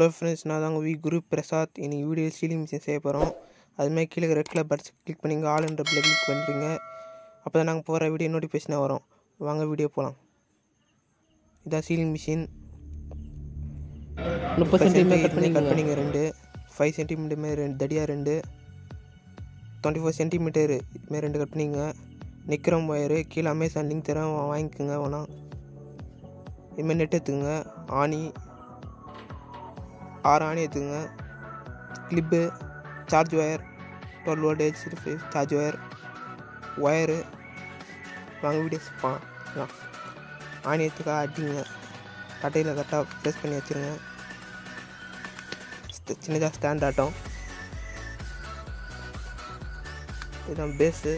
hello friends நான் தாங்க we குரு பிரசாத் இன்னைக்கு வீடியோ சீலிங் மிஷின் செய்ய போகிறோம் அதுமாதிரி கீழே ரெட் கலர் பட்ஸ் கிளிக் பண்ணிங்க ஆல் என்ற பிள்ளை கிளிக் பண்ணுறீங்க அப்போ தான் நாங்கள் போகிற வீடியோ நோட்டிஃபிகேஷனாக வரும் வாங்க வீடியோ போகலாம் இதான் சீலிங் மிஷின் முப்பது சென்டிமீட்டர் கட் கட் பண்ணிக்கோங்க பண்ணிங்க ரெண்டு ஃபைவ் சென்டிமீட்டர் மாரி ரெண்டு தடியாக ரெண்டு டுவெண்ட்டி ஃபோர் சென்டிமீட்டர் இதுமாரி ரெண்டு கட் பண்ணிங்க நிற்கிறோம் ஒயரு கீழே அமேசான் லிங்க் தரேன் வா- வாங்கிக்கோங்க வேணா இதுமாரி நெட் எடுத்துங்க ஆணி ஆறு ஆணி எடுத்துங்க clip charge wire twelve voltage charge wire wire வாங்க வீடியோஸ் பார்க்கலாம் ஆணி எடுத்துக்கா அடிங்க கட்டையில் கரெக்டாக ப்ரெஸ் பண்ணி வச்சுருங்க சின்னதாக ஸ்டாண்ட் ஆட்டம் இதுதான் பேஸு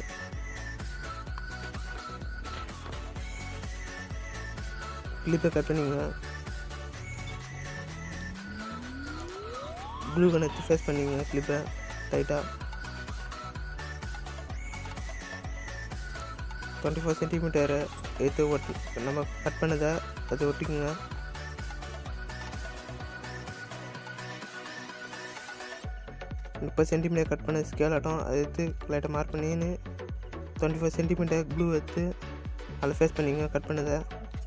கிளிப்பை கட் பண்ணிங்க க்ளூ கன் எடுத்து ஃபேஸ் பண்ணிங்க கிளிப்பை டைட்டாக டுவெண்ட்டி ஃபோர் சென்டிமீட்டர் எடுத்து ஒட்டி நம்ம கட் பண்ணதை அதை ஒட்டிக்குங்க முப்பது சென்டிமீட்டர் கட் பண்ண ஸ்கேல் ஆட்டம் அதை எடுத்து லைட்டாக மார்க் பண்ணின்னு டுவெண்ட்டி ஃபோர் சென்டிமீட்டர் க்ளூ எடுத்து அதில் ஃபேஸ் பண்ணிங்க கட் பண்ணதை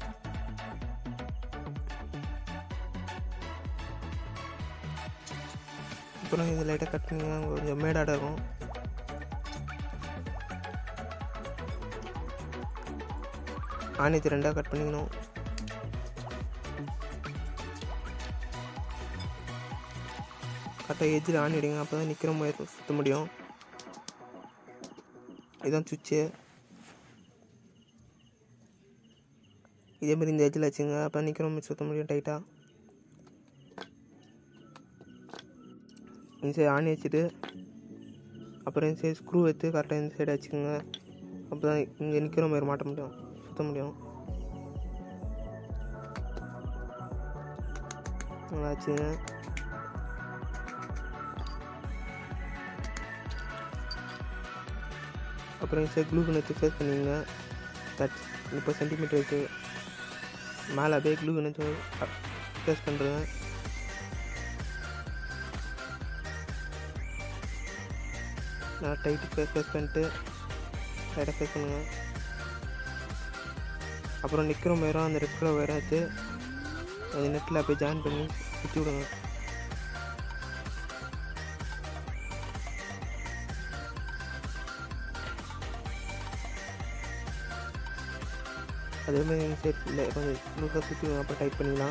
அப்புறம் இது லைட்டாக கட் பண்ணிங்க கொஞ்சம் மேடாட இருக்கும் ஆணியத்தை ரெண்டாக கட் பண்ணிக்கணும் கரெக்டாக எஜ்ஜில் ஆணி அடிங்க அப்போ தான் நிற்கிற மாதிரி சுற்ற முடியும் இதுதான் சுவிட்சு இதேமாரி இந்த எஜ்ஜில் வச்சுங்க அப்போ நிற்கிற மாதிரி சுற்ற முடியும் டைட்டாக இந்த சைடு ஆணி வச்சுட்டு அப்புறம் இந்த சைடு ஸ்க்ரூ எடுத்து கரெக்டாக இந்த சைடு வச்சுக்கோங்க அப்போ தான் இங்கே நிற்கிற மாதிரி மாட்ட முடியும் சுற்ற முடியும் நல்லா வச்சுங்க அப்புறம் இந்த சைடு க்ளூ கன் எடுத்து ஃபேஸ் பண்ணிங்க தட் முப்பது சென்டிமீட்டர் வச்சு மேலே அப்படியே க்ளூ கன் எடுத்து ஃபேஸ் பண்ணுறேன் நான் டைட்டு ஃபேஸ் ஃபேஸ் பண்ணிட்டு லைட்டாக ஃபேஸ் பண்ணுங்க அப்புறம் நிற்கிற உயரம் அந்த ரெட் கலர் உயரம் எடுத்து அந்த நெட்டில் அப்படியே ஜாயின் பண்ணி சுற்றி விடுங்க அதேமாதிரி இந்த சைட் இல்லை கொஞ்சம் லூஸாக சுற்றி விடுங்க அப்புறம் டைட் பண்ணிக்கலாம்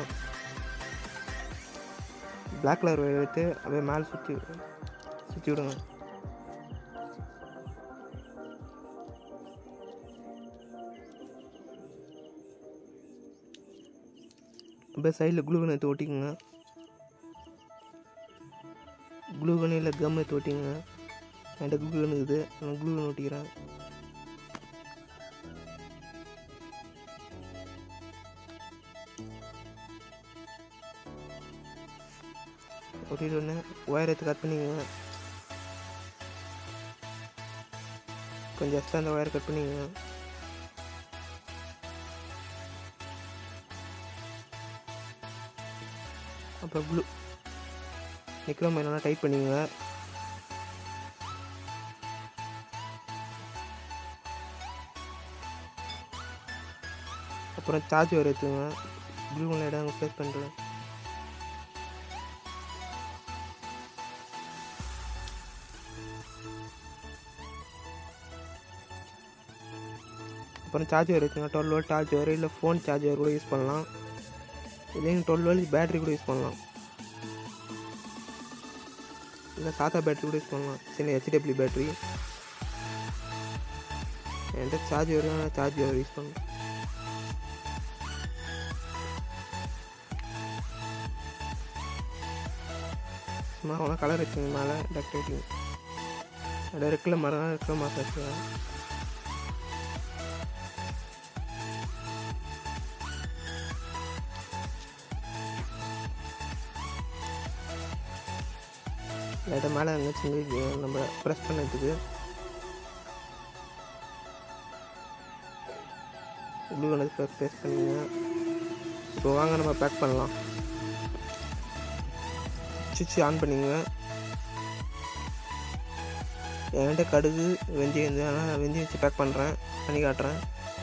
பிளாக் கலர் ஒயர் எடுத்து அப்படியே மேலே சுற்றி சுற்றி விடுங்க அப்படியே சைடில் குளூகன் எடுத்து ஒட்டிக்கோங்க குளூகன் இல்லை கம் எடுத்து ஒட்டிங்க என்கிட்ட குளூகன் இருக்குது நான் குளூகன் ஒட்டிக்கிறேன் ஒட்டிட்டு உடனே ஒயர் எடுத்து கட் பண்ணிக்கோங்க கொஞ்சம் எக்ஸ்ட்ரா அந்த ஒயர் கட் பண்ணிக்கோங்க அப்புறம் ப்ளூ நிற்கிற மாதிரி நல்லா டைட் பண்ணிக்கோங்க அப்புறம் சார்ஜ் வர எடுத்துங்க ப்ளூ லைட்டாக ப்ளேஸ் பண்ணுறேன் அப்புறம் சார்ஜ் வர எடுத்துங்க டுவெல் வோல்ட் சார்ஜ் வர இல்லை ஃபோன் சார்ஜ் வர கூட யூஸ் பண்ணலாம் இல்லைங்க டுவெல் வோல்ட் பேட்டரி கூட யூஸ் பண்ணலாம் இல்லை சாதா பேட்டரி கூட யூஸ் பண்ணலாம் சின்ன ஹெச்டபிள்யூ பேட்டரி என்கிட்ட சார்ஜ் வரும் சார்ஜ் வர யூஸ் பண்ணலாம் சும்மா அவனா கலர் வச்சுங்க மேலே டெக்கரேட்டிங் அப்படியே ரெக்கில் மரம் ரெக்கில் மாதம் வச்சுங்க லைட்டாக மேலே அங்கே நம்ம ப்ரெஸ் பண்ணதுக்கு ப்ளூ கலர் ப்ரெஸ் பண்ணிங்க இப்போ வாங்க நம்ம பேக் பண்ணலாம் சுவிட்ச் ஆன் பண்ணிங்க என்கிட்ட கடுகு வெந்தயம் இருந்து ஆனால் வெந்தயம் வச்சு பேக் பண்ணுறேன் பண்ணி காட்டுறேன்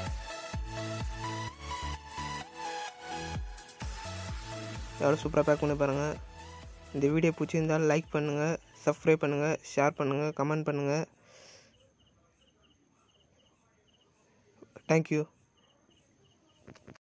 எவ்வளோ சூப்பராக பேக் பண்ணி பாருங்கள் இந்த வீடியோ பிடிச்சிருந்தால் லைக் பண்ணுங்கள் சப்ஸ்கிரைப் பண்ணுங்கள் ஷேர் பண்ணுங்கள் கமெண்ட் பண்ணுங்கள் தேங்க்யூ